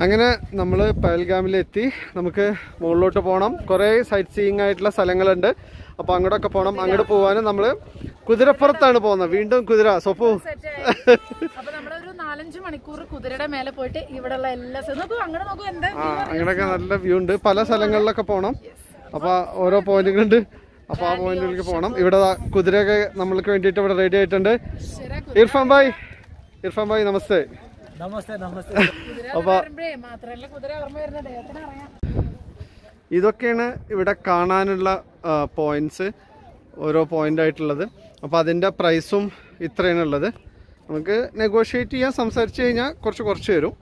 അങ്ങനെ നമ്മൾ പഹൽഗാമിലെത്തി നമുക്ക് മുകളിലോട്ട് പോകണം കുറേ സൈറ്റ് സീയിങ് ആയിട്ടുള്ള സ്ഥലങ്ങളുണ്ട് അപ്പോൾ അങ്ങോട്ടൊക്കെ പോകണം അങ്ങോട്ട് പോകാനും നമ്മൾ കുതിരപ്പുറത്താണ് പോകുന്നത് വീണ്ടും കുതിര സൊപ്പു അപ്പൊ നമ്മളൊരു നാലഞ്ച് മണിക്കൂർ കുതിരയുടെ മേലെ പോയിട്ട് ഇവിടെയുള്ള എല്ലാ സ്ഥലവും നോക്കൂ അങ്ങോട്ട് നോക്കൂ എന്താ ആ അങ്ങനെയൊക്കെ നല്ല വ്യൂ ഉണ്ട് പല സ്ഥലങ്ങളിലൊക്കെ പോകണം അപ്പോൾ ഓരോ പോയിന്റുകളുണ്ട് അപ്പോൾ ആ പോയിന്റിലേക്ക് പോകണം ഇവിടെ ദാ കുതിരയൊക്കെ നമ്മൾക്ക് വേണ്ടിയിട്ട് ഇവിടെ റെഡി ആയിട്ടുണ്ട് ഇർഫാൻ ഭായ് ഇർഫാൻ ഭായ് നമസ്തേ നമസ്തേ നമസ്തേ കുതിര അപ്പൊ വരുമ്പോഴേ മാത്രല്ല കുതിര ഓർമ്മ വരുന്നത് അദ്ദേഹത്തിന് അറിയാം ഇതൊക്കെയാണ് ഇവിടെ കാണാനുള്ള പോയിന്റ്സ് ഓരോ പോയിന്റ് ആയിട്ടുള്ളത് അപ്പോൾ അതിൻ്റെ പ്രൈസും ഇത്രയാണ് ഉള്ളത് നമുക്ക് നെഗോഷിയേറ്റ് ചെയ്യാൻ സംസാരിച്ച് കഴിഞ്ഞാൽ കുറച്ച് കുറച്ച് തരും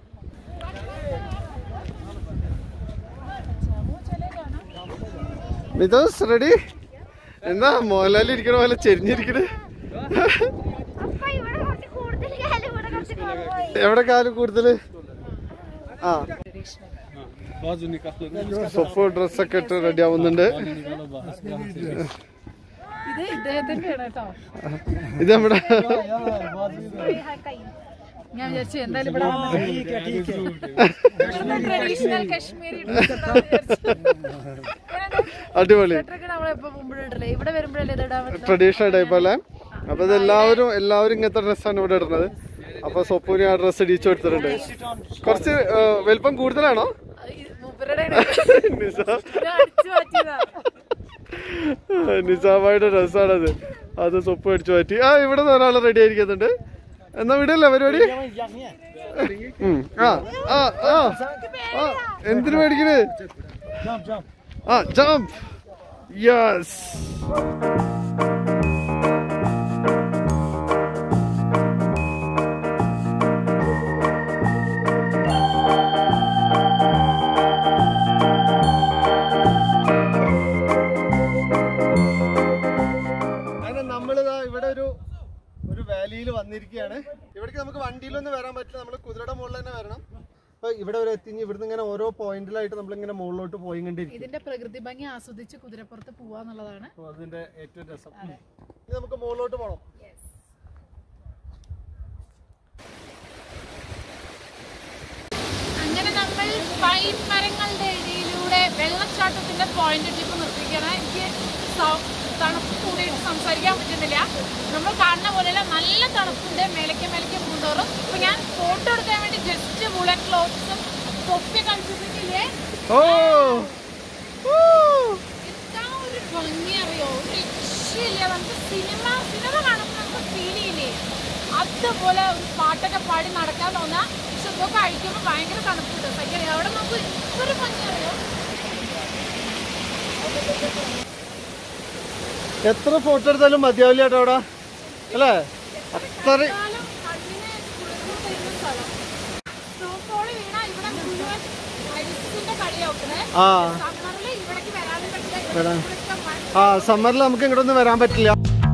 മിതോസ് റെഡി എന്താ മോഹൻലാൽ ഇരിക്കണ പോലെ ചെരിഞ്ഞിരിക്കണേ അപ്പൊ ഇവിടെ കുറച്ച് കൂടുതൽ കാലം ഇവിടെ കുറച്ച് കുറവായി എവിടെ കാലം കൂടുതൽ ആ സൊപ്പ് ഡ്രസ്സൊക്കെ ഇട്ട് റെഡി ആവുന്നുണ്ട് ഇത് ഇദ്ദേഹത്തിന്റെ ആണ് കേട്ടോ ഇത് നമ്മുടെ ഞാൻ വിചാരിച്ചു എന്തായാലും ഇവിടെ ട്രഡീഷണൽ കാശ്മീരി അടിപൊളി സ്വെറ്ററൊക്കെ നമ്മളെപ്പോ മുമ്പിൽ ഇടല്ലേ ഇവിടെ വരുമ്പോഴല്ലേ ഇത് ഇടാൻ പറ്റുള്ളൂ ട്രഡീഷണൽ ടൈപ്പ് അല്ലേ അപ്പൊ ഇത് എല്ലാവരും എല്ലാവരും ഇങ്ങനത്തെ ഡ്രസ്സാണ് ഇവിടെ ഇടുന്നത് അപ്പൊ സൊപ്പൂന് ആ ഡ്രസ്സ് ഇടിച്ചു കൊടുത്തിട്ടുണ്ട് കുറച്ച് ആ, വലിപ്പം കൂടുതലാണോ ഈ മൂപ്പരുടെ നിസ ഇത് അടിച്ചു മാറ്റിയതാ നിസാമായുടെ ഡ്രസ്സാണത് അത് സൊപ്പ് അടിച്ചു മാറ്റി ആ ഇവിടെ നിന്ന് ഒരാൾ റെഡി ആയിരിക്കുന്നുണ്ട് എന്നാ വിടല്ലേ പരിപാടി ഉം. ആ ആ ആ ആ എന്തിനു മേടിക്കണേ ജംപ് ജംപ് ആ ജംപ് യെസ് അങ്ങനെ നമ്മളിതാ ഇവിടെ ഒരു ഒരു വാലിയിൽ വന്നിരിക്കുകയാണ് ഇവിടേക്ക് നമുക്ക് വണ്ടിയിലൊന്നും വരാൻ പറ്റില്ല നമ്മൾ കുതിരയുടെ മുകളിൽ തന്നെ വരണം അപ്പൊ ഇവിടെ വരെ എത്തിഞ്ഞ് ഇവിടുന്ന് ഇങ്ങനെ ഓരോ പോയിന്റിലായിട്ട് നമ്മളിങ്ങനെ മുകളിലോട്ട് പോയി കണ്ടിരിക്കും ഇതിന്റെ പ്രകൃതി ഭംഗി ആസ്വദിച്ച് കുതിരപ്പുറത്ത് പോവാന്നുള്ളതാണ് അപ്പൊ അതിന്റെ ഏറ്റവും രസം ഇനി നമുക്ക് മുകളിലോട്ട് പോകണം അങ്ങനെ നമ്മൾ പൈൻ മരങ്ങളുടെ ഇടയിലൂടെ വെള്ളച്ചാട്ടത്തിന്റെ പോയിന്റ് ടിപ്പ് നിർത്തിക്കണം എനിക്ക് സൗ- തണുപ്പ് കൂടിയിട്ട് സംസാരിക്കാൻ പറ്റുന്നില്ല നമ്മൾ കാണുന്ന പോലെയല്ല നല്ല തണുപ്പുണ്ട് മേലയ്ക്ക് മേലയ്ക്ക് പൂന്തോറും അപ്പൊ ഞാൻ ഫോട്ടോ എടുക്കാൻ വേണ്ടി ജസ്റ്റ് വുളൻ ക്ലോത്ത്സും തൊപ്പി കളിച്ചിട്ടില്ലേ ഓ എന്താ ഒരു ഭംഗി അറിയോ ഒരു രക്ഷയില്ല നമുക്ക് സിനിമ സിനിമ കാണുമ്പോൾ നമുക്ക് ഫീൽ ചെയ്യില്ലേ അതുപോലെ ഒരു പാട്ടൊക്കെ പാടി നടക്കാൻ തോന്നാ പക്ഷെ ഇതൊക്കെ കഴിക്കുമ്പോൾ ഭയങ്കര തണുപ്പുണ്ട് ഭയങ്കര അവിടെ നമുക്ക് എന്തൊരു ഭംഗി അറിയോ എത്ര ഫോട്ടോ എടുത്താലും മതിയാവില്ല കേട്ടോ അവിടെ അല്ലേ അത്ര കാലം കണ്ണിന് കുളിർമ തരുന്ന സ്ഥലം സ്നോഫോൾ വീണ ഇവിടെ മുഴുവൻ ഐസിന്റെ കളിയാക്കണേ ആ സമ്മറിൽ ഇവിടേക്ക് വരാനും പറ്റില്ല വരാൻ. ഇവിടേക്ക് മഴ ആ സമ്മറിൽ നമുക്ക് ഇങ്ങോട്ടൊന്നും വരാൻ പറ്റില്ല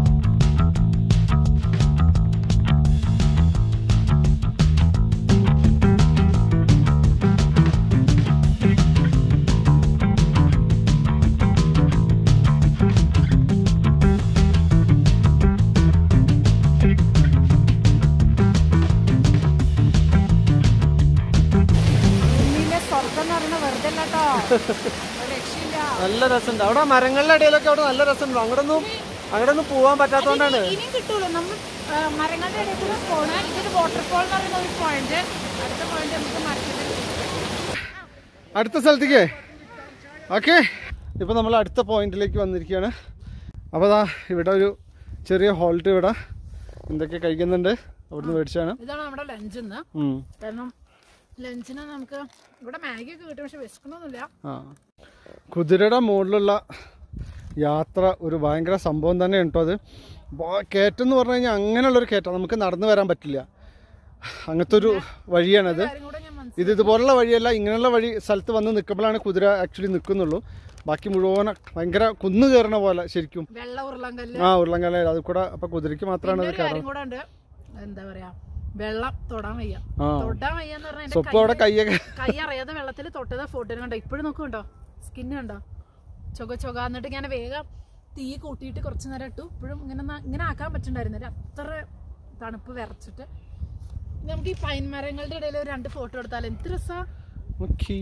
ഭൂമിയിലെ സ്വർഗം എന്ന് പറയുന്നത് വെറുതെ അല്ല കേട്ടോ ഒരു രക്ഷയില്ല നല്ല രസമുണ്ട് അവിടെ മരങ്ങളുടെ ഇടയിലൊക്കെ അവിടെ നല്ല രസമുണ്ട് അങ്ങോട്ടൊന്നും അങ്ങോട്ടൊന്നും പോവാൻ പറ്റാത്തോണ്ടാണ് ഇനിയും കിട്ടുള്ളൂ നമ്മൾ ആ, മരങ്ങളുടെ ഇടയിൽ കൂടെ പോണ ഇതൊരു വാട്ടർഫോൾ എന്ന് പറയുന്ന ഒരു പോയിന്റ് അടുത്ത പോയിന്റ് നമുക്ക് മരത്തിന്റെ അടുത്ത സ്ഥലത്തേക്ക് ഓക്കെ ഇപ്പൊ നമ്മൾ അടുത്ത പോയിന്റിലേക്ക് വന്നിരിക്കുകയാണ് അപ്പോൾ ദാ ഇവിടെ ഒരു ചെറിയ ഹോൾട്ട് ഇവിടെ എന്തൊക്കെ കഴിക്കുന്നുണ്ട് അവിടുന്ന് മേടിച്ചാണ് ഇതാണ് നമ്മുടെ ലഞ്ച് ഇന്ന് ഉം. കാരണം ലഞ്ചിന് നമുക്ക് ഇവിടെ മാഗി ഒക്കെ കിട്ടും പക്ഷെ വിശക്കണമൊന്നുമില്ല ആ കുതിരയുടെ മുകളിലുള്ള യാത്ര ഒരു ഭയങ്കര സംഭവം തന്നെ കേട്ടോ അത് ബോ- കയറ്റം എന്ന് പറഞ്ഞു കഴിഞ്ഞാൽ അങ്ങനെയുള്ളൊരു കയറ്റം നമുക്ക് നടന്നു വരാൻ പറ്റില്ല അങ്ങനത്തെ ഒരു വഴിയാണത് കാര്യം കൂടെ ഞാൻ മനസ്സിലാക്കി ഇത് ഇതുപോലുള്ള വഴിയല്ല ഇങ്ങനെയുള്ള വഴി സ്ഥലത്ത് വന്ന് നിൽക്കുമ്പോഴാണ് കുതിര ആക്ച്വലി നിൽക്കുന്നുള്ളൂ ബാക്കി മുഴുവൻ ഭയങ്കര കുന്നു കയറണ പോലെ ശരിക്കും വെള്ള ഉരുളങ്കല്ല് ആ ഉരുളങ്കല അത് കൂടെ അപ്പൊ കുതിരയ്ക്ക് മാത്രമാണ് പിന്നെ അത് ഒരു കയറാൻ കാര്യം കൂടെ ഉണ്ട് എന്താ പറയാ വെള്ളം തൊടാൻ വയ്യ ആ തൊടാൻ വയ്യ എന്ന് പറഞ്ഞാൽ എന്റെ സ്വപ്പം അവിടെ കയ്യൊക്കെ കൈ അറിയാതെ വെള്ളത്തിൽ തൊട്ടത് ഫോട്ടോ കണ്ടോ ഇപ്പോഴും നോക്കുന്നുണ്ടോ സ്കിന്ന് കണ്ടോ ചൊക ചൊക എന്നിട്ട് ഞാൻ വേഗം തീ കൂട്ടിയിട്ട് കുറച്ച് നേരം ഇട്ടു ഇപ്പോഴും ഇങ്ങനെ ന- ഇങ്ങനെ ആക്കാൻ പറ്റുന്നുണ്ടായിരുന്നില്ല അത്ര തണുപ്പ് വിറച്ചിട്ട് നമുക്ക് ഈ പൈൻ മരങ്ങളുടെ ഇടയിൽ ഒരു രണ്ട് ഫോട്ടോ എടുത്താൽ എന്ത് രസാ ഓക്കേ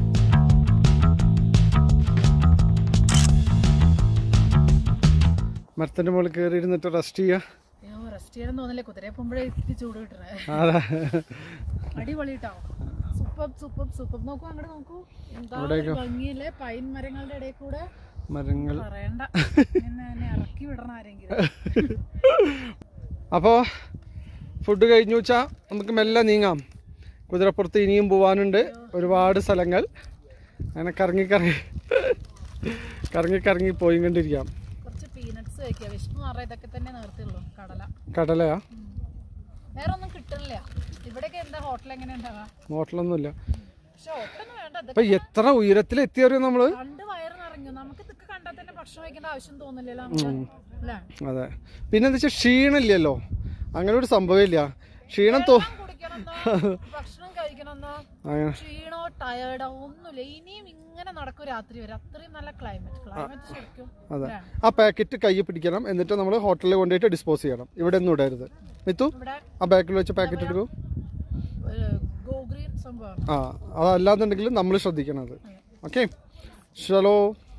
മരത്തിന്റെ മുകളിൽ കയറി ഇരുന്നിട്ട് റെസ്റ്റ് ചെയ്യാ അയ്യോ റെസ്റ്റ് ചെയ്യാൻ തോന്നില്ലേ കുതിരയെ പോകുമ്പോഴേ ഇത്തിരി ചൂട് കിട്ടണേ അതാ അടിപൊളി കേട്ടോ സൂപ്പർ സൂപ്പർ സൂപ്പർ നോക്കൂ അങ്ങോട്ട് നോക്കൂ എന്താ ഒരു ഭംഗിയില്ലേ പൈൻ മരങ്ങളുടെ ഇടയിൽ കൂടെ മരങ്ങൾ പറയണ്ട എന്നെ എന്നെ ഇറക്കി വിടണം ആരെങ്കിലും അപ്പോൾ ഫുഡ് കഴിഞ്ഞു വെച്ചാൽ നമുക്ക് മെല്ലെ നീങ്ങാം കുതിരപ്പുറത്ത് ഇനിയും പോവാനുണ്ട് ഒരുപാട് സ്ഥലങ്ങൾ അങ്ങനെ കറങ്ങി കറങ്ങി കറങ്ങി കറങ്ങി പോയി കൊണ്ടിരിക്കാം കുറച്ച് പീനട്സ് കഴിക്കുക വിഷ്ണു മാറ ഇതൊക്കെ തന്നെ നിർത്തിയുള്ളൂ കടല കടലയാ വേറെ ഒന്നും കിട്ടില്ല ഇവിടെയൊക്കെ എന്താ ഹോട്ടൽ എങ്ങനെ ഉണ്ടാവാ ഹോട്ടലൊന്നുമില്ല പക്ഷെ ഹോട്ടലൊന്നും വേണ്ട ഇതൊക്കെ അപ്പൊ എത്ര ഉയരത്തിൽ എത്തിയറിയോ നമ്മള് കണ്ട് വയറ് നിറഞ്ഞു നമുക്ക് ഇതൊക്കെ കണ്ടാൽ തന്നെ ഭക്ഷണം കഴിക്കേണ്ട ആവശ്യം തോന്നില്ലല്ലോ നമുക്ക് അല്ലേ അതെ പിന്നെ എന്താ വെച്ചാൽ ക്ഷീണമില്ലല്ലോ അങ്ങനെ ഒരു സംഭവമില്ല ക്ഷീണം തോ വെള്ളം കുടിക്കണമെന്നോ ഭക്ഷണം കഴിക്കണമെന്നോ അങ്ങനെ ക്ഷീണോ ടയേർഡോ ഒന്നുമില്ല ഇനിയും ഇങ്ങനെ നടക്കും രാത്രി വരെ അത്രയും നല്ല ക്ലൈമറ്റ് ക്ലൈമറ്റ് ശരിക്കും അതെ അല്ലേ? ആ പാക്കറ്റ് കയ്യിൽ പിടിക്കണം എന്നിട്ട് നമ്മൾ ഹോട്ടലിൽ കൊണ്ടുപോയിട്ട് ഡിസ്പോസ് ചെയ്യണം ഇവിടെ ഒന്നും ഇടരുത് മിത്തു ഇവിടെ ആ ബാക്കിൽ വെച്ച് പാക്കറ്റ് എടുക്കൂ ഗോ ഗ്രീൻ സംഭവമാണ് ആ അതല്ലാന്നുണ്ടെങ്കിൽ നമ്മൾ ശ്രദ്ധിക്കണം അത് ഓക്കെ ചലോ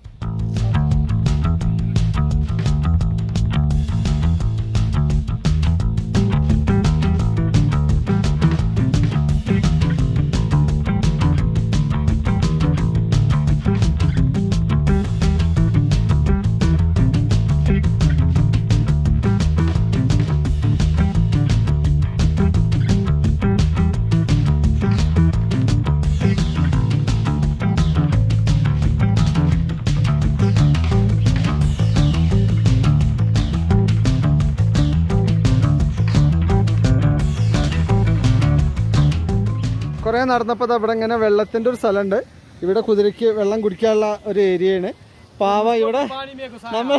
കുറേ നടന്നപ്പോൾ ദാ ഇവിടെ ഇങ്ങനെ വെള്ളത്തിൻ്റെ ഒരു സ്ഥലമുണ്ട് ഇവിടെ കുതിരയ്ക്ക് വെള്ളം കുടിക്കാനുള്ള ഒരു ഏരിയയാണ് പാവ ഇവിടെ നമ്മൾ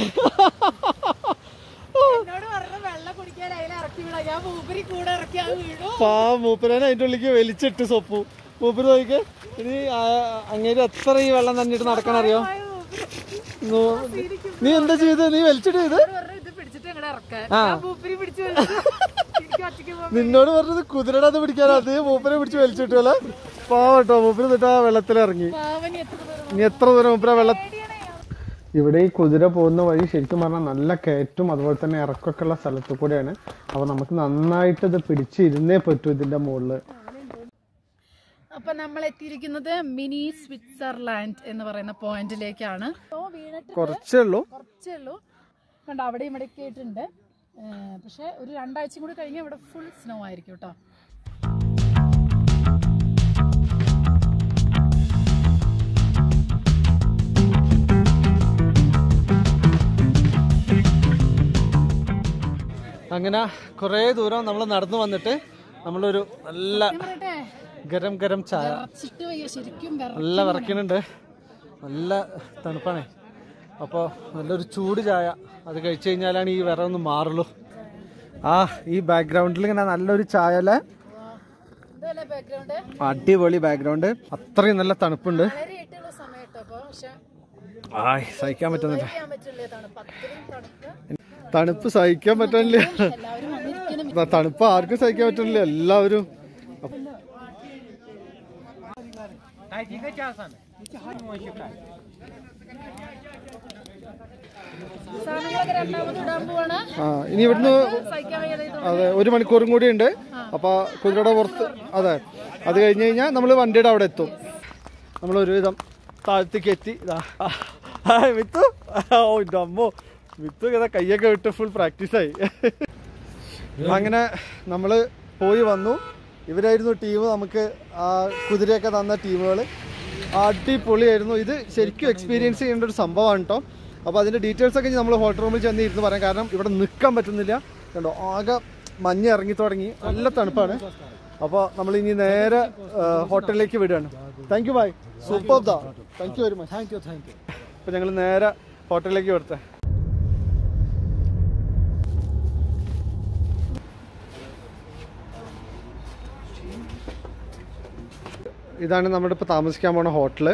എന്നോട് പറഞ്ഞ വെള്ളം കുടിക്കാൻ അതിൽ ഇറക്കി വിടാം ഞാൻ മൂപ്പരി കൂടെ ഇറക്കി അത് വീണു പാവ മൂപ്പരനെ അതിൻ്റെ ഉള്ളിലേക്ക് വലിച്ചിട്ട് സൊപ്പു മൂപ്പര് നോക്കിക്ക് ഇനി അങ്ങേര് എത്ര ഈ വെള്ളം തന്നിട്ട് നടക്കണറിയോ നോ- നീ എന്താ ചെയ്ത് നീ വലിച്ചിട്ട് ചെയ്ത് പറഞ്ഞു ഇത് പിടിച്ചിട്ട് ഇങ്ങനെ ഇറക്കാൻ ഞാൻ മൂപ്പരി പിടിച്ച് വലിച്ചു എനിക്ക് ഒറ്റയ്ക്ക് പോകാൻ നിന്നോട് പറഞ്ഞത് കുതിരയുടെ അത് പിടിക്കാനാ അത് മൂപ്പരെ പിടിച്ച് വലിച്ചിട്ടു അല്ലേ പാവട്ടോ മൂപ്പര് എന്നിട്ട് ആ വെള്ളത്തിലിറങ്ങി പാവനി എത്ര ദൂരം ഇനി എത്ര ദൂരം മൂപ്പര വെള്ള പേടിയാണേ. ഇവിടെ ഈ കുതിര പോകുന്ന വഴി ശരിക്കും പറഞ്ഞാൽ നല്ല കയറ്റും അതുപോലെ തന്നെ ഇറക്കമൊക്കെ ഉള്ള സ്ഥലത്തു കൂടെയാണ് അപ്പോൾ നമുക്ക് നന്നായിട്ട് ഇത് പിടിച്ചിരുന്നേ പറ്റൂ ഇതിന്റെ മുകളിൽ അപ്പൊ നമ്മൾ എത്തിയിരിക്കുന്നത് മിനി സ്വിറ്റ്സർലാൻഡ് എന്ന് പറയുന്ന പോയിന്റിലേക്കാണ് ഓ വീണിട്ട് കുറച്ചേ ഉള്ളൂ കുറച്ചേ ഉള്ളൂ കണ്ടോ അവിടെ ഇവിടെ ഒക്കെ ആയിട്ടുണ്ട് പക്ഷെ ഒരു രണ്ടാഴ്ച കൂടി കഴിഞ്ഞാൽ ഇവിടെ ഫുൾ സ്നോ ആയിരിക്കും കേട്ടോ അങ്ങനെ കുറേ ദൂരം നമ്മൾ നടന്നു വന്നിട്ട് നമ്മളൊരു നല്ല ഞാൻ പറയട്ടെ ഗരം ഗരം ചായ വിറച്ചിട്ട് വയ്യ ശരിക്കും വിറ നല്ല വിറയ്ക്കുന്നുണ്ട് നല്ല തണുപ്പാണേ അപ്പോൾ നല്ലൊരു ചൂട് ചായ അത് കഴിച്ചു കഴിഞ്ഞാലാണ് ഈ വിറ ഒന്ന് മാറുള്ളൂ ആ ഈ ബാക്ക്ഗ്രൗണ്ടിൽ ഇങ്ങനെ നല്ലൊരു ചായ അല്ലേ ഇതല്ലേ ബാക്ക്ഗ്രൗണ്ട് അടിപൊളി ബാക്ക്ഗ്രൗണ്ട് അത്രയും നല്ല തണുപ്പുണ്ട് വളരെ ആയിട്ടുള്ള സമയം കേട്ടോ അപ്പൊ പക്ഷെ ആയ് സഹിക്കാൻ പറ്റുന്നില്ല ചെയ്യാൻ പറ്റില്ല തണുപ്പ് അത്രയും തണുപ്പ് തണുപ്പ് സഹിക്കാൻ പറ്റുന്നില്ല എല്ലാവരും വന്നിരിക്കണം ത- തണുപ്പ് ആർക്കും സഹിക്കാൻ പറ്റുന്നില്ല എല്ലാവരും സാധനങ്ങളൊക്കെ രണ്ടാമത് ഇടാൻ പോവാണ് ആ ഇനി ഇവിടുന്ന് സഹിക്കാൻ വയ്യാതെ ഇത് അതെ ഒരു മണിക്കൂറും കൂടി ഉണ്ട് അപ്പൊ കുതിരയുടെ പുറത്ത് അതെ അത് കഴിഞ്ഞ് കഴിഞ്ഞാൽ നമ്മൾ വണ്ടിയുടെ അവിടെ എത്തും നമ്മൾ ഒരുവിധം താഴത്തേക്ക് എത്തി ഇതാ ആ, മിത്തു ഓ എൻ്റെ അമ്മോ മിത്തു ഇതാ കയ്യൊക്കെ വിട്ട് ഫുൾ പ്രാക്ടീസായി അങ്ങനെ നമ്മൾ പോയി വന്നു ഇവരായിരുന്നു ടീം നമുക്ക് ആ കുതിരയൊക്കെ തന്ന ടീമുകൾ അടിപൊളിയായിരുന്നു ഇത് ശരിക്കും എക്സ്പീരിയൻസ് ചെയ്യേണ്ട ഒരു സംഭവമാണ് കേട്ടോ അപ്പോൾ അതിൻ്റെ ഡീറ്റെയിൽസ് ഒക്കെ നമ്മൾ ഹോട്ടൽ റൂമിൽ ചെന്ന് ഇരുന്ന് പറയാം കാരണം ഇവിടെ നിൽക്കാൻ പറ്റുന്നില്ല കണ്ടോ ആകെ മഞ്ഞ് ഇറങ്ങി തുടങ്ങി നല്ല തണുപ്പാണ് അപ്പോൾ നമ്മൾ ഇനി നേരെ ആ, ഹോട്ടലിലേക്ക് വിടുകയാണ് താങ്ക് യു ബൈ സൂപ്പർ ദാ thank you very much thank you thank you അപ്പോൾ ഞങ്ങൾ നേരെ ഹോട്ടലിലേക്ക് വിടത്തെ ഇതാണ് നമ്മുടെ ഇപ്പോൾ താമസിക്കാൻ പോണ ഹോട്ടല്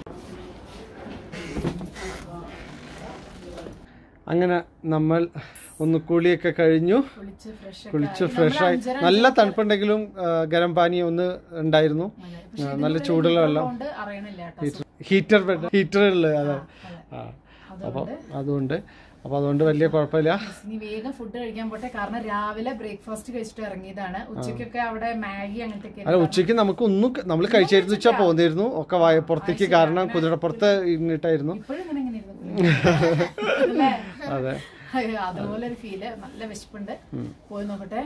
അങ്ങനെ നമ്മൾ ഒന്ന് കുളിയൊക്കെ കഴിഞ്ഞു കുളിച്ച് ഫ്രഷ് കുളിച്ച് ഫ്രഷ് ആയി നല്ല തണുപ്പുണ്ടെങ്കിലും ആ, ഗരം പാനി ഒന്ന് ഉണ്ടായിരുന്നു ആ, നല്ല ചൂടുള്ള വെള്ളം കൊണ്ട് അറിയണില്ല കേട്ടോ ഹീറ്റർ ഹീറ്റർ ഉള്ളത് അതെ ആ അപ്പോൾ അതുകൊണ്ട് അപ്പോൾ അതുകൊണ്ട് വലിയ കുഴപ്പമില്ല ഇനി വേഗം ഫുഡ് കഴിക്കാൻ പോട്ടെ കാരണം രാവിലെ ബ്രേക്ക്ഫാസ്റ്റ് കഴിച്ചിട്ട് ഇറങ്ങിയതാണ് ഉച്ചയ്ക്കൊക്കെ അവിടെ മാഗി അങ്ങനത്തെ അല്ല ഉച്ചയ്ക്ക് നമുക്ക് ഒന്നും നമ്മൾ കഴിച്ചായിരുന്നു വെച്ചാൽ പോന്നിരുന്നു ഒക്കെ വായ പുറത്തേക്ക് കാരണം കുതിരപ്പുറത്ത് ഇരുന്നിട്ടായിരുന്നു ഇപ്പോഴും ഇങ്ങനെ ഇങ്ങനെ ഇരുന്നു അല്ലേ? അതെ അയ്യോ, അതുപോലെ ഒരു ഫീല് നല്ല വിശപ്പുണ്ട് പോയി നോക്കട്ടെ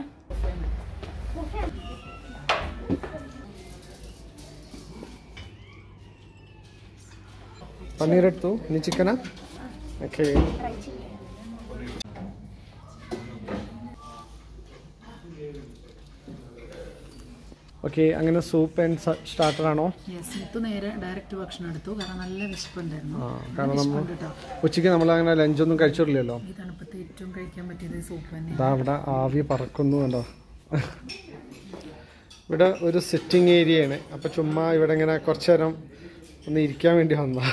പനീർ എടുത്തു ഇനി ചിക്കനാ ഓക്കെ ഓക്കെ അങ്ങനെ സൂപ്പ് ആൻഡ് സ്റ്റാർട്ടർ ആണോ യെസ് മുത്തു നേരെ ഡയറക്റ്റ് ഭക്ഷണം എടുത്തു കാരണം നല്ല വിശപ്പുണ്ടായിരുന്നു ആ കാരണം നമ്മൾ വിശപ്പുണ്ട് കേട്ടോ ഉച്ചയ്ക്ക് നമ്മൾ അങ്ങനെ ലഞ്ചൊന്നും കഴിച്ചിട്ടില്ലല്ലോ ഈ തണുപ്പത്ത് ഏറ്റവും കഴിക്കാൻ പറ്റിയത് സൂപ്പ് തന്നെ ഇതാ ഇവിടെ ആവി പറക്കുന്നു കണ്ടോ ഇവിടെ ഒരു സിറ്റിംഗ് ഏരിയയാണ് അപ്പൊ ചുമ്മാ ഇവിടെ ഇങ്ങനെ കുറച്ചു നേരം ഒന്ന് ഇരിക്കാൻ വേണ്ടി വന്നാ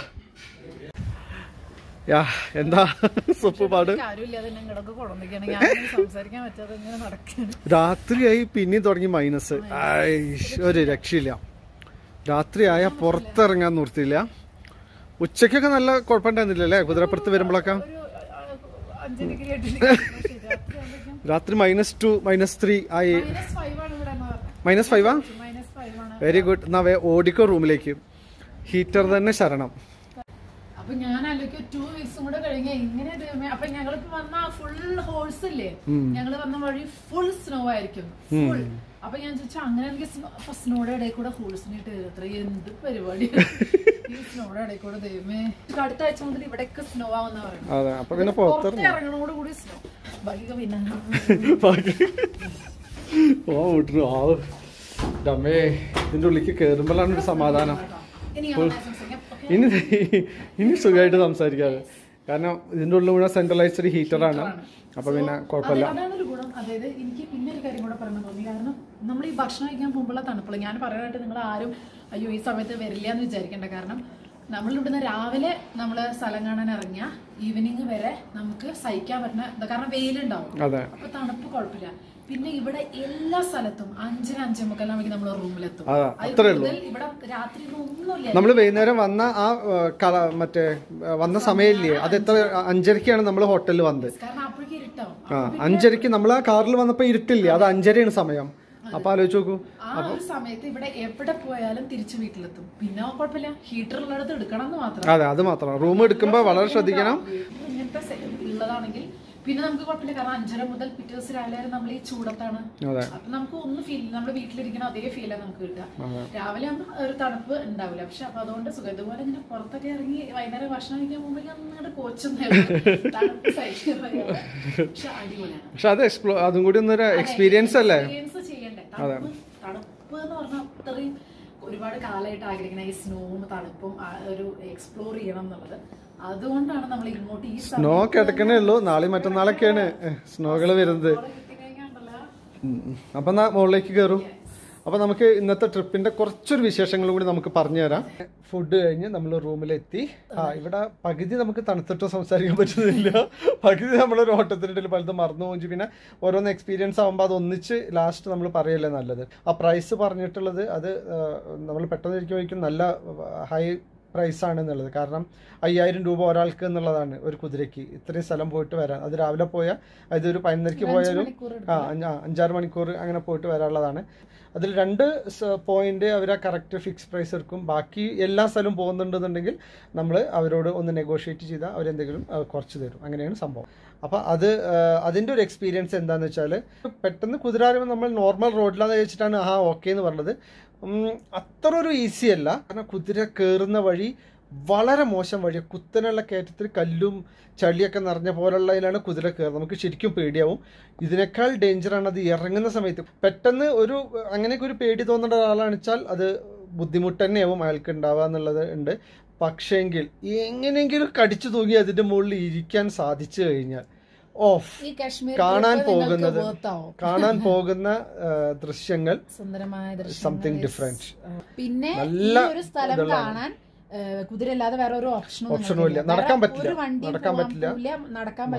യാ എന്താ സൂപ്പ് പാട് കാര്യമില്ലാതെ എന്നെ ഇങ്ങോട്ടൊക്കെ കൊണ്ടുവന്നിരിക്കുകയാണ് ഞാൻ സംസാരിക്കാൻ പറ്റാതെ ഇങ്ങനെ നടക്കുകയാണ് രാത്രിയായി പിന്നെയും തുടങ്ങി മൈനസ് ഒരു രക്ഷയില്ല രാത്രിയായ പുറത്തിറങ്ങാൻ നിർത്തിയില്ല ഉച്ചയ്ക്കൊക്കെ നല്ല കുഴപ്പമുണ്ടായിരുന്നില്ല അല്ലേ കുതിരപ്പുറത്ത് വരുമ്പോഴൊക്കെ ഒരു അഞ്ച് ഡിഗ്രി എട്ട് ഡിഗ്രി രാത്രി ആകുമ്പോഴേക്കും രാത്രി മൈനസ് ടു മൈനസ് ത്രീ ആയി മൈനസ് ഫൈവ് ആണ് ഇവിടെ എന്ന് പറഞ്ഞത് മൈനസ് ഫൈവാ മൈനസ് ഫൈവ് ആണ് വെരി ഗുഡ് എന്നാ വേ ഓടിക്കോ റൂമിലേക്ക് ഹീറ്റർ തന്നെ ശരണം അപ്പൊ ഞാൻ ആലോചിക്കും ടു വീക്സും കൂടെ കഴിഞ്ഞ ഇങ്ങനെ ദൈവമേ അപ്പൊ ഞങ്ങളിപ്പോ വന്ന ഫുൾ ഹോൾസ് ഇല്ലേ ഞങ്ങള് വന്ന വഴി ഫുൾ സ്നോ ആയിരിക്കും ഫുൾ അപ്പൊ ഞാൻ ചോദിച്ചാ അങ്ങനെ എനിക്ക് സ്നോയുടെ ഇടയിൽ കൂടെ ഹോൾസിന് ഇട്ട് അത്ര എന്ത് പരിപാടി ഈ സ്നോയുടെ ഇടയിൽ കൂടെ ദൈവമേ ഇത് അടുത്ത ആഴ്ച മുതൽ ഇവിടെയൊക്കെ സ്നോ ആവുന്ന പറയുന്നത് അതെ അപ്പൊ പിന്നെ പുറത്ത് പുറത്തിറങ്ങി ഇറങ്ങണോട് കൂടി സ്നോ ബാക്കിയൊക്കെ പിന്നെ ഓ വിട്ടു ആ ഡമ്മേ ഇതിന്റെ ഉള്ളിലേക്ക് കേറുമ്പോഴാണ് ഒരു സമാധാനം ഇനി ഞാൻ സംസാരിക്കാം Okay. ഇനി ഇനി സുഖമായിട്ട് സംസാരിക്കാതെ കാരണം ഇതിന്റെ ഉള്ളിൽ മുഴുവൻ സെൻട്രലൈസ്ഡ് ഹീറ്ററാണ് അപ്പൊ പിന്നെ കുഴപ്പമില്ല അതെ, അതാണ് ഒരു ഗുണം അതായത് എനിക്ക് പിന്നെ ഒരു കാര്യം കൂടെ പറയാൻ തോന്നി കാരണം നമ്മൾ ഈ ഭക്ഷണം കഴിക്കാൻ പോകുമ്പോഴുള്ള തണുപ്പുള്ള ഞാൻ പറയാനായിട്ട് നിങ്ങൾ ആരും അയ്യോ ഈ സമയത്ത് വരില്ല എന്ന് വിചാരിക്കേണ്ട കാരണം നമ്മൾ ഇവിടുന്ന് രാവിലെ നമ്മൾ സ്ഥലം കാണാൻ ഇറങ്ങിയ ഈവനിങ് വരെ നമുക്ക് സഹിക്കാൻ പറ്റുന്ന ഇത് കാരണം വെയിലുണ്ടാവും അതെ അപ്പൊ തണുപ്പ് കുഴപ്പമില്ല പിന്നെ ഇവിടെ എല്ലാ സ്ഥലത്തും അഞ്ചര അഞ്ചേ മുക്കാലാകുമ്പോൾ നമ്മൾ റൂമിലെത്തും അതെ അതിൽ അത്രേ ഉള്ളൂ കൂടുതൽ ഇവിടെ രാത്രി ഒന്നുമില്ല നമ്മൾ വൈകുന്നേരം വന്ന ആ ആ, കള മറ്റേ ആ, വന്ന സമയമില്ലേ അത് എത്ര അഞ്ചരക്കാണ് നമ്മൾ ഹോട്ടലിൽ വന്നത് കാരണം അപ്പോഴേക്കും ഇരുട്ടാവും ആ അഞ്ചരക്ക് നമ്മൾ ആ കാറിൽ വന്നപ്പോ ഇരുട്ടില്ലേ അത് അഞ്ചരയാണ് സമയം അപ്പൊ ആലോചിച്ച് നോക്കൂ ആ ഒരു സമയത്ത് ഇവിടെ എവിടെ പോയാലും തിരിച്ചു വീട്ടിലെത്തും പിന്നെ കുഴപ്പമില്ല ഹീറ്റർ ഉള്ളിടത്ത് എടുക്കണം എന്ന് മാത്രം അതെ അത് മാത്രം റൂം എടുക്കുമ്പോ വളരെ ശ്രദ്ധിക്കണം വീട്ടിൽ ഇങ്ങനത്തെ സെ- ഉള്ളതാണെങ്കിൽ പിന്നെ നമുക്ക് കുഴപ്പമില്ല കാരണം അഞ്ചര മുതൽ പിറ്റേ ദിവസം രാവിലെ വരെ നമ്മൾ ഈ ചൂടത്താണ് അതെ അപ്പൊ നമുക്ക് ഒന്നും ഫീൽ നമ്മുടെ വീട്ടിലിരിക്കുന്ന അതേ ഫീലാണ് നമുക്ക് കിട്ടുക രാവിലെ ആകുമ്പോൾ ഒരു തണുപ്പ് ഉണ്ടാവില്ല പക്ഷെ അപ്പൊ അതുകൊണ്ട് സുഖം ഇതുപോലെ ഇങ്ങനെ പുറത്തൊക്കെ ഇറങ്ങി വൈകുന്നേരം ഭക്ഷണം കഴിക്കാൻ പോകുമ്പോൾ അങ്ങോട്ട് കോച്ചൊന്നും തണുപ്പ് സഹിക്കാൻ വയ്യ. പക്ഷെ അടിപൊളിയാണ് പക്ഷെ അത് എക്സ്പ്ലോ അതും കൂടി ഒന്നൊരു എക്സ്പീരിയൻസ് അല്ലേ എക്സ്പീരിയൻസ് ചെയ്യണ്ടേ തണുപ്പ് തണുപ്പ് എന്ന് പറഞ്ഞാൽ അത്രയും ഒരുപാട് കാലമായിട്ട് ആഗ്രഹിക്കുന്ന ഈ സ്നോവും തണുപ്പും ആ ഒരു എക്സ്പ്ലോർ ചെയ്യണം എന്നുള്ളത് അതുകൊണ്ടാണ് നമ്മൾ ഇങ്ങോട്ട് ഈ സ്നോ കിടക്കണേ ഉള്ളൂ നാളെ മറ്റന്നാളൊക്കെയാണ് സ്നോകള് വരുന്നത് കിട്ടിക്കഴിഞ്ഞാണ്ടല്ലോ ഉം. അപ്പൊ എന്നാ മുകളിലേക്ക് കയറും അപ്പൊ നമുക്ക് ഇന്നത്തെ ട്രിപ്പിന്റെ കുറച്ചൊരു വിശേഷങ്ങൾ കൂടി നമുക്ക് പറഞ്ഞു തരാം ഫുഡ് കഴിഞ്ഞ് നമ്മൾ റൂമിലെത്തി ആ ഇവിടെ പകുതി നമുക്ക് തണുത്തിട്ട് സംസാരിക്കാൻ പറ്റുന്നില്ല പകുതി നമ്മളൊരു ഓട്ടത്തിനിടയിൽ പലതും മറന്നു പോയി പിന്നെ ഓരോന്ന് എക്സ്പീരിയൻസ് ആകുമ്പോൾ അത് ഒന്നിച്ച് ലാസ്റ്റ് നമ്മൾ പറയല്ലേ നല്ലത് ആ പ്രൈസ് പറഞ്ഞിട്ടുള്ളത് അത് നമ്മൾ പെട്ടെന്ന് ഇരിക്കുമ്പോഴേക്കും നല്ല ഹൈ പ്രൈസ് ആണ് എന്നുള്ളത് കാരണം അയ്യായിരം രൂപ ഒരാൾക്ക് എന്നുള്ളതാണ് ഒരു കുതിരയ്ക്ക് ഇത്രയും സ്ഥലം പോയിട്ട് വരാൻ അത് രാവിലെ പോയാൽ അത് ഒരു പതിനൊന്നരയ്ക്ക് പോയാലും ആ അഞ്ച് ആ, അഞ്ചാറ് മണിക്കൂർ അങ്ങനെ പോയിട്ട് വരാനുള്ളതാണ് അതിൽ രണ്ട് പോയിന്റ് അവർ ആ കറക്റ്റ് ഫിക്സ് പ്രൈസ് എടുക്കും ബാക്കി എല്ലാ സ്ഥലവും പോകുന്നുണ്ടെന്നുണ്ടെങ്കിൽ നമ്മൾ അവരോട് ഒന്ന് നെഗോഷിയേറ്റ് ചെയ്താൽ അവരെന്തെങ്കിലും ആ, കുറച്ച് തരും അങ്ങനെയാണ് സംഭവം അപ്പോൾ അത് ആ, അതിൻ്റെ ഒരു എക്സ്പീരിയൻസ് എന്താണെന്ന് വെച്ചാൽ പെട്ടെന്ന് കുതിരാരുമ്പോൾ നമ്മൾ നോർമൽ റോഡിലാന്ന് വെച്ചിട്ടാണ് ആ ഓക്കെ എന്ന് പറഞ്ഞത് ഉം, അത്ര ഒരു ഈസി അല്ല കാരണം കുതിര കയറുന്ന വഴി വളരെ മോശം വഴി കുത്തനുള്ള കയറ്റത്തിൽ കല്ലും ചളിയൊക്കെ നിറഞ്ഞ പോലുള്ളതിലാണ് കുതിര കയറുന്നത് നമുക്ക് ശരിക്കും പേടിയാവും ഇതിനേക്കാൾ ഡേഞ്ചറാണ് അത് ഇറങ്ങുന്ന സമയത്ത് പെട്ടെന്ന് ഒരു അങ്ങനെയൊക്കെ ഒരു പേടി തോന്നുന്ന ഒരാളാണെന്ന് വെച്ചാൽ അത് ബുദ്ധിമുട്ട് തന്നെയാവും അയാൾക്ക് ഉണ്ടാവുക എന്നുള്ളത് ഉണ്ട് പക്ഷേങ്കിൽ എങ്ങനെയെങ്കിലും കടിച്ചു തൂങ്ങി അതിന്റെ മുകളിൽ ഇരിക്കാൻ സാധിച്ചു കഴിഞ്ഞാൽ ഓഫ് ഈ കാശ്മീർ കാണാൻ trip നിങ്ങൾക്ക് പോകുന്നത് worth ആവും. കാണാൻ പോകുന്ന ആ, ദൃശ്യങ്ങൾ സുന്ദരമായ ദൃശ്യം സംതിങ് ഡിഫറെന്റ് പിന്നെ ഈ നല്ല ഒരു സ്ഥലം കാണാൻ ഏഹ്, കുതിരയല്ലാതെ വേറെ ഒരു ഓപ്ഷനും ഓപ്ഷനും ഇല്ല. നടക്കാൻ പറ്റില്ല. നടക്കാൻ പറ്റില്ല. നടക്കാൻ പറ്റില്ല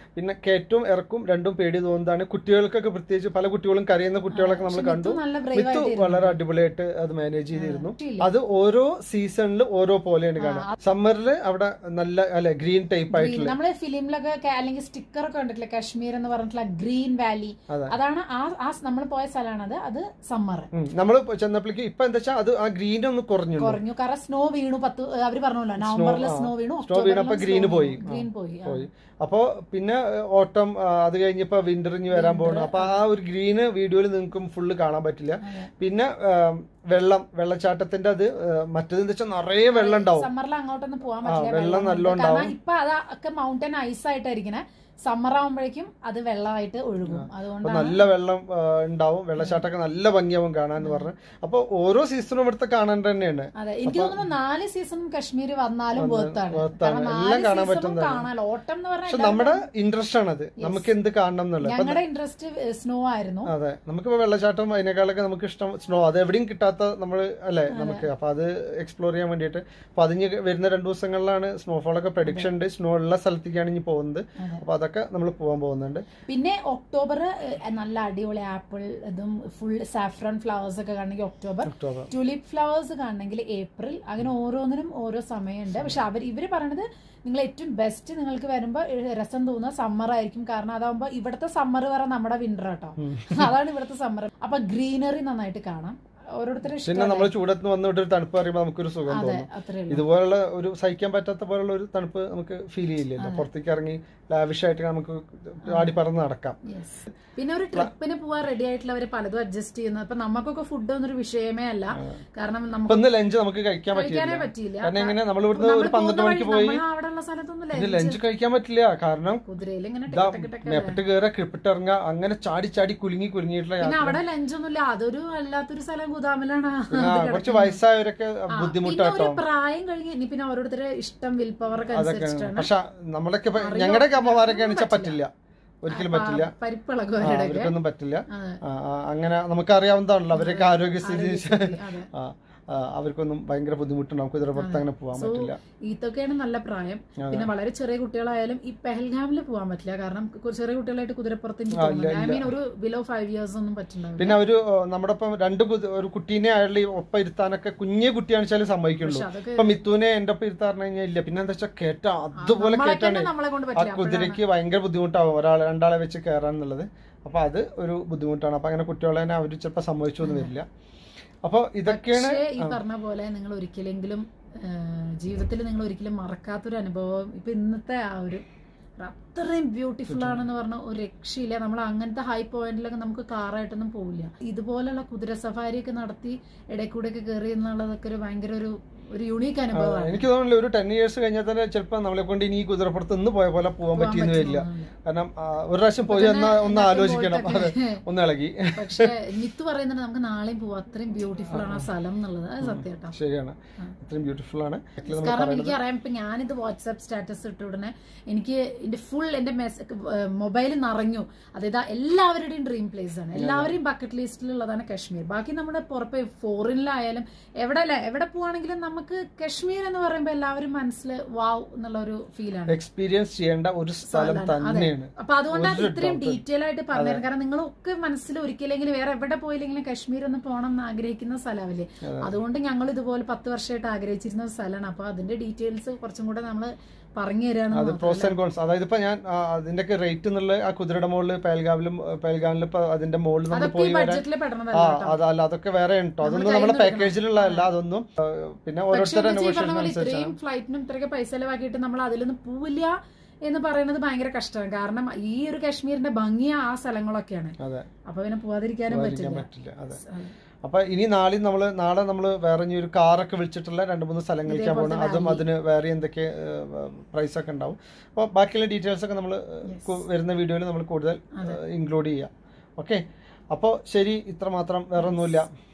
പിന്നെ കയറ്റവും ഇറക്കും രണ്ടും പേടി തോന്നുന്നതാണ് കുട്ടികൾക്കൊക്കെ പ്രത്യേകിച്ച് പല കുട്ടികളും കരയുന്ന കുട്ടികളൊക്കെ നമ്മൾ പക്ഷെ കണ്ടു മിത്തു നല്ല brave മിത്തു ആയിട്ടിരുന്നു. വളരെ അടിപൊളിയായിട്ട് അത് മാനേജ് ചെയ്തിരുന്നു രക്ഷയില്ല. അത് ഓരോ സീസണിൽ ഓരോ പോലെയാണ് കാണുക സമ്മറിൽ അവിടെ നല്ല അല്ലെ ഗ്രീൻ ടൈപ്പ് ആയിട്ടുള്ള നമ്മള് ഫിലിമിലൊക്കെ ക- അല്ലെങ്കിൽ സ്റ്റിക്കർ ഒക്കെ കണ്ടിട്ടില്ല കാശ്മീർ എന്ന് പറഞ്ഞിട്ടുള്ള ഗ്രീൻ വാലി അതെ. അതാണ് ആ ആ നമ്മൾ പോയ സ്ഥലമാണ് അത് അത് സമ്മർ നമ്മൾ ചെന്നപ്പോഴേക്ക് ഇപ്പൊ എന്താ വെച്ചാൽ അത് ആ ഗ്രീൻ ഒന്ന് കുറഞ്ഞു കുറഞ്ഞു കാരണം സ്നോ വീണു പത്ത് അവര് പറഞ്ഞല്ലോ നവംബറിൽ ആ. സ്നോ വീണു Snow വീണപ്പോ green പോയി. ഗ്രീൻ പോയി ആ. പോയി അപ്പോ പിന്നെ ഓട്ടം അത് കഴിഞ്ഞപ്പോ വിന്റർ ഇനി വരാൻ പോകണം അപ്പൊ ആ ഒരു ഗ്രീന് വീഡിയോയിൽ നിങ്ങൾക്കും ഫുള്ള് കാണാൻ പറ്റില്ല പിന്നെ ആ, വെള്ളം വെള്ളച്ചാട്ടത്തിന്റെ അത് ആ, മറ്റേതെന്ന് വെച്ചാൽ നിറയെ വെള്ളം ഉണ്ടാവും സമ്മറിൽ അങ്ങോട്ടൊന്നും പോകാൻ ആ, പറ്റില്ല വെള്ളം കൊണ്ട്. നല്ലോണം കാരണം ഉണ്ടാവും. ഇപ്പൊ അത് ഒക്കെ മൗണ്ടൻ ഐസ് ആയിട്ടായിരിക്കണേ സമ്മർ ആവുമ്പോഴേക്കും അത് വെള്ളമായിട്ട് ഒഴുകും അപ്പൊ അതുകൊണ്ടാണ് നല്ല വെള്ളം ആ, ഉണ്ടാവും വെള്ളച്ചാട്ടമൊക്കെ നല്ല ഭംഗിയാവും കാണാൻ എന്ന് പറഞ്ഞു അപ്പൊ ഓരോ സീസണും ഇവിടുത്തെ കാണേണ്ട തന്നെയാണ് അതെ എനിക്ക് തോന്നുന്നു നാല് സീസണും കാശ്മീർ വന്നാലും വന്ന് വേർത്താണ് worth ആണ്. കാരണം എല്ലാം നാല് കാണാൻ സീസണും പറ്റുന്നതാണ്. കാണാലോ ഓട്ടം എന്ന് പക്ഷെ പറഞ്ഞാൽ നമ്മുടെ ഇൻട്രസ്റ്റ് ആണത് നമുക്ക് എന്ത് കാണണം എന്നുള്ളത് അപ്പൊ ഞങ്ങളുടെ ഇൻട്രസ്റ്റ് സ്നോ ആയിരുന്നു അതെ നമുക്കിപ്പോ വെള്ളച്ചാട്ടം അതിനേക്കാളൊക്കെ നമുക്ക് ഇഷ്ടം സ്നോ അത് എവിടെയും കിട്ടാത്ത നമ്മൾ അല്ലെ നമുക്ക് അപ്പൊ അത് എക്സ്പ്ലോർ ചെയ്യാൻ വേണ്ടിയിട്ട് അപ്പൊ അതിന് വരുന്ന രണ്ടു ദിവസങ്ങളിലാണ് സ്നോഫോൾ ഒക്കെ പ്രഡിക്ഷൻ ഉണ്ട് സ്നോ ഉള്ള സ്ഥലത്തേക്കാണ് ഇനി പോകുന്നത് അപ്പൊ അതൊക്കെ നമ്മൾ പോകാൻ പോകുന്നുണ്ട് പിന്നെ ഒക്ടോബർ നല്ല അടിപൊളി ആപ്പിൾ ഇതും ഫുൾ സാഫ്രൺ ഫ്ലവേഴ്സ് ഒക്കെ കാണണമെങ്കിൽ ഒക്ടോബർ ഒക്ടോബർ ട്യൂലിപ്പ് ഫ്ലവേഴ്സ് കാണണമെങ്കിൽ ഏപ്രിൽ അങ്ങനെ ഓരോന്നിനും ഓരോ സമയമുണ്ട് പക്ഷെ അവർ ഇവർ പറയണത് നിങ്ങൾ ഏറ്റവും ബെസ്റ്റ് നിങ്ങൾക്ക് വരുമ്പോൾ രസം തോന്നുന്ന സമ്മർ ആയിരിക്കും കാരണം അതാകുമ്പോൾ ഇവിടുത്തെ സമ്മർ വരെ നമ്മുടെ വിന്റർ കേട്ടോ അതാണ് ഇവിടുത്തെ സമ്മർ അപ്പൊ ഗ്രീനറി നന്നായിട്ട് കാണാം ഓരോരുത്തരും പിന്നെ ഇഷ്ടം നമ്മൾ ചൂടത്ത് വന്ന് ഇവിടെ ഒരു തണുപ്പ് പറയുമ്പോൾ നമുക്കൊരു സുഖം അതെ തോന്നും അത്രേ ഉള്ളൂ ഇതുപോലുള്ള ഒരു സഹിക്കാൻ പറ്റാത്ത പോലുള്ള ഒരു തണുപ്പ് നമുക്ക് ഫീൽ ചെയ്യില്ലല്ലോ പുറത്തേക്ക് ഇറങ്ങി ലാവിഷായിട്ട് നമുക്ക് ആടി പറന്ന് നടക്കാം Yes. പിന്നെ ഒരു ട്രിപ്പിന് പോവാൻ റെഡി ആയിട്ടുള്ളവര് പലതും അഡ്ജസ്റ്റ് ചെയ്യുന്നത് അപ്പൊ നമുക്കൊക്കെ ഫുഡ് ഒന്നൊരു വിഷയമേ അല്ല കാരണം ഇപ്പൊ നമുക്ക് ഇന്ന് ലഞ്ച് നമുക്ക് കഴിക്കാൻ കഴിക്കാനേ പറ്റില്ല പറ്റിയില്ല കാരണം എങ്ങനെ നമ്മൾ ഇവിടുന്ന് നമ്മള് ഒരു പന്ത്രണ്ട് പോകുന്ന മണിക്ക് വഴി പോയി നമ്മള് അവിടെയുള്ള സ്ഥലത്തൊന്നും ഇത് ലഞ്ച് ലഞ്ച് കഴിക്കാൻ പറ്റില്ല കാരണം കുതിരയിൽ ഇങ്ങനെ ഇതാ ടിക്ക് ടിക്ക് ടിക്ക് മെപ്പിട്ട് കയറുക ക്രിപ്പിട്ടിറങ്ങുക അങ്ങനെ ചാടി ചാടി കുലുങ്ങി കുലുങ്ങിയിട്ടുള്ള പിന്നെ യാത്ര അവിടെ ലഞ്ച് ഒന്നുമില്ല അതൊരു അല്ലാത്തൊരു സ്ഥലം ഗുദാമിലാണ് ആ, കുറച്ച് വയസ്സായവരൊക്കെ ആ, പിന്നെ ബുദ്ധിമുട്ടാട്ടോ ഒരു പ്രായം കഴിഞ്ഞ് ഇനി പിന്നെ ഓരോരുത്തരുടെ ഇഷ്ടം വിൽ പവർ ഒക്കെ അതൊക്കെ അനുസരിച്ചിട്ടാണ് പക്ഷെ നമ്മളൊക്കെ ഞങ്ങളുടെയൊക്കെ അമ്മമാരൊക്കെ ആണെച്ചാൽ പറ്റില്ല ഒരിക്കലും പറ്റില്ല പരിപ്പിളകും ആ, അവരുടെ അവർക്കൊന്നും പറ്റില്ല അതെ. ആ, ആ, അങ്ങനെ നമുക്കറിയാവുന്നതാണല്ലോ അവരൊക്കെ ആരോഗ്യസ്ഥിതി ആരോഗ്യസ്ഥിതി, അതെ. ആ, ആ, അവർക്കൊന്നും ഭയങ്കര ബുദ്ധിമുട്ടുണ്ടാവും കുതിരപ്പുറത്ത് അങ്ങനെ പോകാൻ പറ്റില്ല ഈത്തൊക്കെയാണ് നല്ല പ്രായം പിന്നെ വളരെ ചെറിയ കുട്ടികളായാലും ഈ പെഹൽഗാമിൽ പോകാൻ പറ്റില്ല കാരണം കു- ചെറിയ കുട്ടികളായിട്ട് കുതിരപ്പുറത്ത് എനിക്ക് തോന്നുന്നില്ല ഐ മീൻ ഒരു ബിലോ ഫൈവ് ഇയേഴ്സ് ഒന്നും പറ്റുന്നുണ്ടാവില്ല പിന്നെ അവര് ഓ, നമ്മുടെ ഒപ്പം രണ്ട് കുതി- ഒരു കുട്ടീനെ അയാളുടെ ഒപ്പം ഇരുത്താനൊക്കെ കുഞ്ഞു കുട്ടിയാണെച്ചാലും സമ്മതിക്കുള്ളൂ പക്ഷെ അതൊക്കെ ഇപ്പൊ മിത്തുവിനെ എന്റെ ഒപ്പം ഇരുത്താൻ കഴിഞ്ഞാൽ ഇല്ല പിന്നെ എന്താ വെച്ചാൽ കേറ്റ അതുപോലെ നമ്മളെ കേറ്റാണ് തന്നെ നമ്മളെ കൊണ്ട് ആ പറ്റില്ല കുതിരയ്ക്ക് ഭയങ്കര ബുദ്ധിമുട്ടാവും ഒരാളെ രണ്ടാളെ വെച്ച് കയറാൻ എന്നുള്ളത് അപ്പൊ അത് ഒരു ബുദ്ധിമുട്ടാണ് അപ്പൊ അങ്ങനെ കുട്ടികളെ തന്നെ അവര് ചിലപ്പോ സമ്മതിച്ചു എന്ന് വരില്ല അപ്പൊ ഇതൊക്കെയാണ് പക്ഷേ ഈ പറഞ്ഞ പോലെ നിങ്ങൾ ഒരിക്കലെങ്കിലും ജീവിതത്തിൽ നിങ്ങൾ ഒരിക്കലും മറക്കാത്തൊരു അനുഭവം ഇപ്പൊ ഇന്നത്തെ ആ ഒരു അത്രയും ബ്യൂട്ടിഫുൾ ആണെന്ന് പറഞ്ഞ ഒരു രക്ഷയില്ല നമ്മൾ അങ്ങനത്തെ ഹൈ പോയിന്റിലൊക്കെ നമുക്ക് കാറായിട്ടൊന്നും പോവില്ല ഇതുപോലുള്ള കുതിര സഫാരി ഒക്കെ നടത്തി ഇടയിൽ കൂടെ ഒക്കെ കയറി എന്നുള്ളതൊക്കെ ഒരു ഭയങ്കര ഒരു ഒരു യുണീക്ക് അനുഭവമാണ് എനിക്ക് തോന്നുന്നില്ല ഒരു ടെൻ ഇയേഴ്സ് കഴിഞ്ഞാൽ തന്നെ ചിലപ്പോൾ നമ്മളെ കൊണ്ട് ഇനി ഈ കുതിരപ്പുറത്ത് ഇന്ന് പോയ പോലെ പോകാൻ പറ്റിയെന്ന് വരില്ല കാരണം ആ, ഒരു പ്രാവശ്യം പോയി ഒന്ന് ഒന്ന് ആലോചിക്കണം അതെ ഒന്ന് ഇളകി പക്ഷെ മിത്ത് പറയുന്നുണ്ട് നമുക്ക് നാളെയും പോവാം അത്രയും ബ്യൂട്ടിഫുൾ ആണ് ആ സ്ഥലം എന്നുള്ളത് അത് സത്യം കേട്ടോ ശരിയാണ് അത്രയും ബ്യൂട്ടിഫുൾ ആണ് Actually നമ്മൾ കാരണം പറയുന്നത് എനിക്ക് അറിയാം ഇപ്പൊ ഞാനിത് വാട്സാപ്പ് സ്റ്റാറ്റസ് ഇട്ട ഉടനെ എനിക്ക് എന്റെ ഫുൾ എന്റെ മൊബൈൽ നിറഞ്ഞു അതായത് എല്ലാവരുടെയും ഡ്രീം പ്ലേസ് ആണ് എല്ലാവരെയും ബക്കറ്റ് ലിസ്റ്റിലുള്ളതാണ് കാശ്മീർ ബാക്കി നമ്മുടെ പുറത്ത് ഫോറിനിലായാലും എവിടെ അല്ല എവിടെ പോവാണെങ്കിലും നമുക്ക് കാശ്മീർ എന്ന് പറയുമ്പോൾ എല്ലാവരും മനസ്സിൽ വാവ് എന്നുള്ള ഒരു ഫീലാണ് എക്സ്പീരിയൻസ് ചെയ്യേണ്ട ഒരു സ്ഥലം തന്നെയാണ് അപ്പൊ അതുകൊണ്ടാണ് ഇത്രയും ഡീറ്റെയിൽ ആയിട്ട് പറഞ്ഞത് കാരണം നിങ്ങളൊക്കെ മനസ്സിൽ ഒരിക്കലെങ്കിലും വേറെ എവിടെ പോയില്ലെങ്കിലും കാശ്മീർ ഒന്ന് പോകണം എന്ന് ആഗ്രഹിക്കുന്ന സ്ഥലമല്ലേ അതുകൊണ്ട് ഞങ്ങൾ ഇതുപോലെ പത്ത് വർഷമായിട്ട് ആഗ്രഹിച്ചിരുന്ന ഒരു സ്ഥലമാണ് അപ്പൊ അതിന്റെ ഡീറ്റെയിൽസ് കുറച്ചും കൂടെ നമ്മൾ പറഞ്ഞു തരാണ് അത് പ്രോസ് ആൻഡ് കോൺസ് അതായത് ഇപ്പൊ ഞാൻ ആ, അതിന്റെയൊക്കെ റേറ്റ് എന്നുള്ള ആ കുതിരയുടെ മുകളിൽ പേൽഗാവിലും പേൽഗാവിലും ഇപ്പൊ അതിന്റെ മുകളിൽ നമ്മൾ അതൊക്കെ ഈ പോയി വരാൻ ബഡ്ജറ്റിൽ ആ പെടണതല്ല അതല്ല അതൊക്കെ വേറെ ഉണ്ടോ അതൊന്നും നമ്മുടെ പാക്കേജിലുള്ള അല്ല അതൊന്നും ആ, പിന്നെ പക്ഷെ ഓരോരുത്തരുടെ എന്ന് വെച്ചാ ഈ പറഞ്ഞ പോലെ അനുഭവം ഇത്രയും ഫ്ലൈറ്റിനും ഇത്രയൊക്കെ പൈസ ചെലവാക്കിയിട്ട് നമ്മൾ അതിലൊന്നും പോവില്ല എന്ന് പറയുന്നത് ഭയങ്കര കഷ്ടമാണ് കാരണം ഈ ഒരു കാശ്മീരിന്റെ ഭംഗി ആ സ്ഥലങ്ങളൊക്കെയാണ് അതെ അപ്പൊ പിന്നെ പോവാതിരിക്കാനും ഇരിക്കാൻ പറ്റില്ല പറ്റില്ല അതെ അപ്പൊ ഇനി നാളെ നമ്മള് നാളെ നമ്മള് വേറെ ഇനി ഒരു കാറൊക്കെ വിളിച്ചിട്ടുള്ള രണ്ട് മൂന്ന് സ്ഥലങ്ങളിലേക്കാണ് പോകുന്നത് അതും അതിന് വേറെ എന്തൊക്കെ പ്രൈസ് ഒക്കെ ഉണ്ടാവും അപ്പോൾ ബാക്കിയുള്ള ഡീറ്റെയിൽസ് ഒക്കെ നമ്മൾ വരുന്ന വീഡിയോയിൽ നമ്മൾ കൂടുതൽ ഇൻക്ലൂഡ് ചെയ്യാം ഓക്കെ അപ്പോൾ ശരി ഇത്ര മാത്രം വേറെ ഒന്നുമില്ല